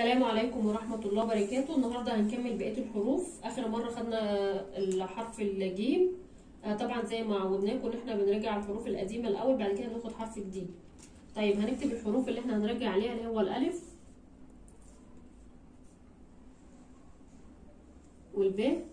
السلام عليكم ورحمة الله وبركاته النهاردة هنكمل بقية الحروف آخر مرة خدنا الحرف الجيم آه، طبعا زي ما عودناكم ان احنا بنراجع الحروف القديمة الأول بعد كده ناخد حرف جديد طيب هنكتب الحروف اللي احنا هنراجع عليها اللي هو الألف والب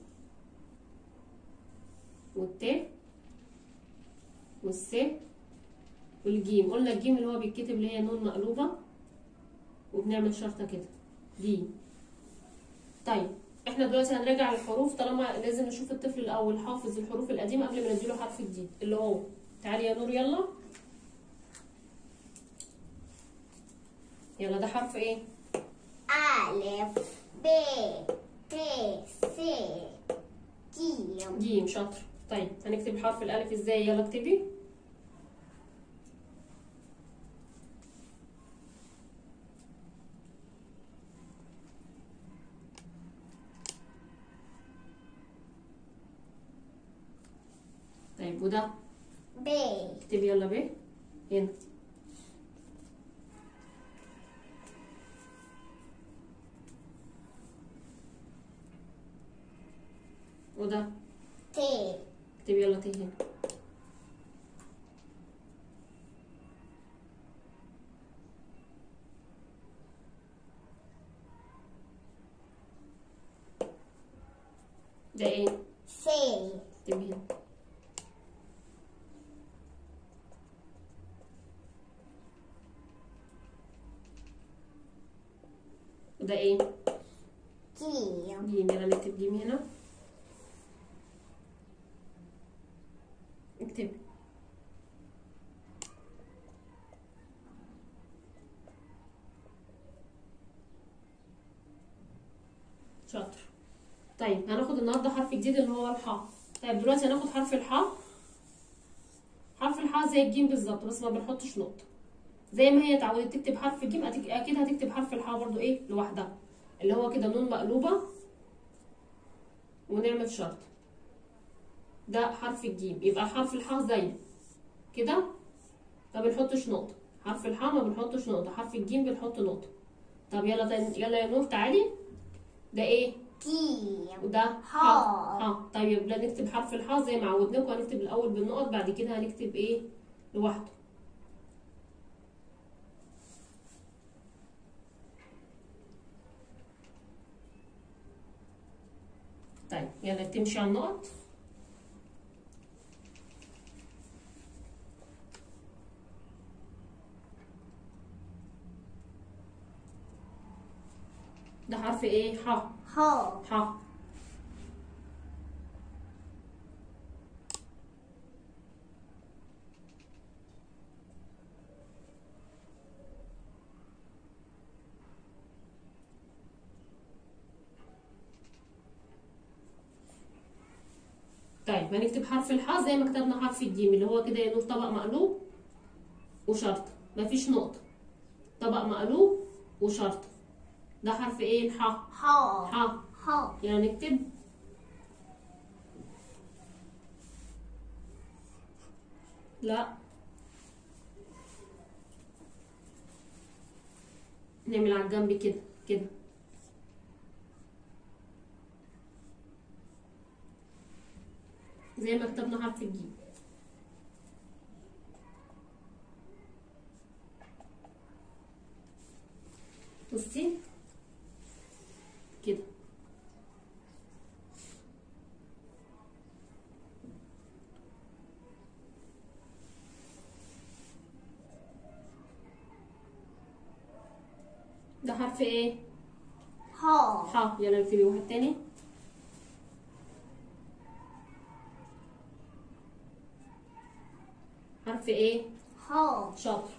والت والس والجيم قلنا الجيم اللي هو بيتكتب اللي هي نون مقلوبة وبنعمل شرطة كده جيم طيب احنا دلوقتي هنراجع الحروف طالما لازم نشوف الطفل الاول حافظ الحروف القديمه قبل ما نديله حرف جديد اللي هو تعالي يا نور يلا يلا ده حرف ايه ألف ب ت س جيم جيم شاطر طيب هنكتب حرف الالف ازاي يلا اكتبي طيب وده ب اكتبي يلا ب هنا وده ت اكتبي يلا تي هنا ده ايه س اكتبي هنا وده ايه جيم جيم يلا نكتب جيم هنا اكتبي شاطر طيب هناخد النهارده حرف جديد اللي هو الحاء طيب دلوقتي هناخد حرف الحاء حرف الحاء زي الجيم بالظبط بس ما بنحطش نقطه زي ما هي اتعودت تكتب حرف الجيم أتك- اكيد هتكتب حرف الحاء برضو ايه لوحدها اللي هو كده نون مقلوبه ونعمل شرط ده حرف الجيم يبقى حرف الحاء زي كده ما بنحطش نقطة حرف الحاء ما بنحطش نقطة حرف الجيم بنحط نقطة طب يلا تاني يلا يا نور تعالي ده ايه جيم وده حاء. حاء طيب يبقى نكتب حرف الحاء زي ما عودناكم هنكتب الاول بالنقط بعد كده هنكتب ايه لوحده طيب يلا تمشي على النقط ده حرف ايه حاء ح حاء طيب هنكتب حرف الحاء زي ما كتبنا حرف الجيم اللي هو كده يا نور طبق مقلوب وشرط مفيش نقطة طبق مقلوب وشرط ده حرف ايه الحاء ح حاء ح يعني نكتب لا نعمل على الجنب كده كده زي ما كتبنا حرف الجيم بصي كده ده حرف ايه؟ ح ح يلا نكتبي واحد تاني حرف ايه؟ ح شاطر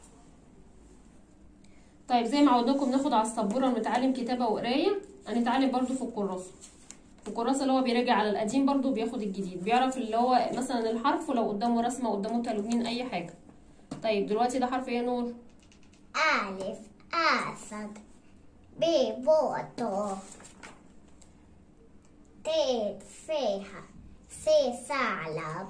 طيب زي ما عودناكم بناخد على السبوره ونتعلم كتابه وقرايه هنتعلم برضو في الكراسه في الكراسه اللي هو بيراجع على القديم برضو بياخد الجديد بيعرف اللي هو مثلا الحرف ولو قدامه رسمه قدامه تلوين اي حاجه طيب دلوقتي ده حرف ايه يا نور ألف أسد ب بوتو ت تفاحة س ثعلب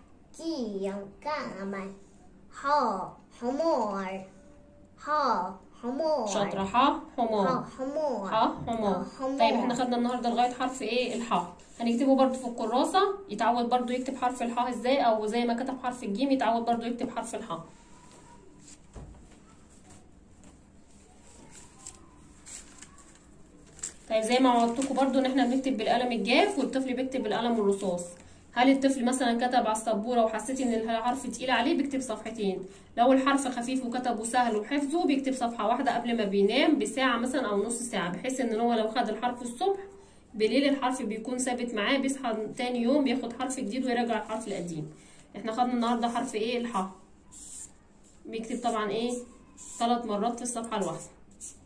جيم جمل ح حمار ح حمار شاطرة ح حمار ح حمار ح حمار حمار. طيب احنا خدنا النهارده لغايه حرف ايه الحاء هنكتبه برضو في الكراسه يتعود برضو يكتب حرف الحاء ازاي او زي ما كتب حرف الجيم يتعود برضو يكتب حرف الحاء طيب زي ما عودتكم برضو ان احنا بنكتب بالقلم الجاف والطفل بيكتب بالقلم الرصاص هل الطفل مثلا كتب على السبوره وحسيت ان الحرف تقيل عليه بيكتب صفحتين لو الحرف خفيف وكتبه سهل وحفظه بيكتب صفحه واحده قبل ما بينام بساعه مثلا او نص ساعه بحيث ان هو لو خد الحرف الصبح بالليل الحرف بيكون ثابت معاه بيصحى تاني يوم بياخد حرف جديد ويراجع الحرف القديم احنا خدنا النهارده حرف ايه الحاء بيكتب طبعا ايه ثلاث مرات في الصفحه الواحده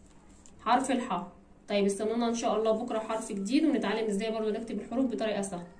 حرف الحاء طيب استنونا ان شاء الله بكره حرف جديد ونتعلم ازاي برضو نكتب الحروف بطريقه سهله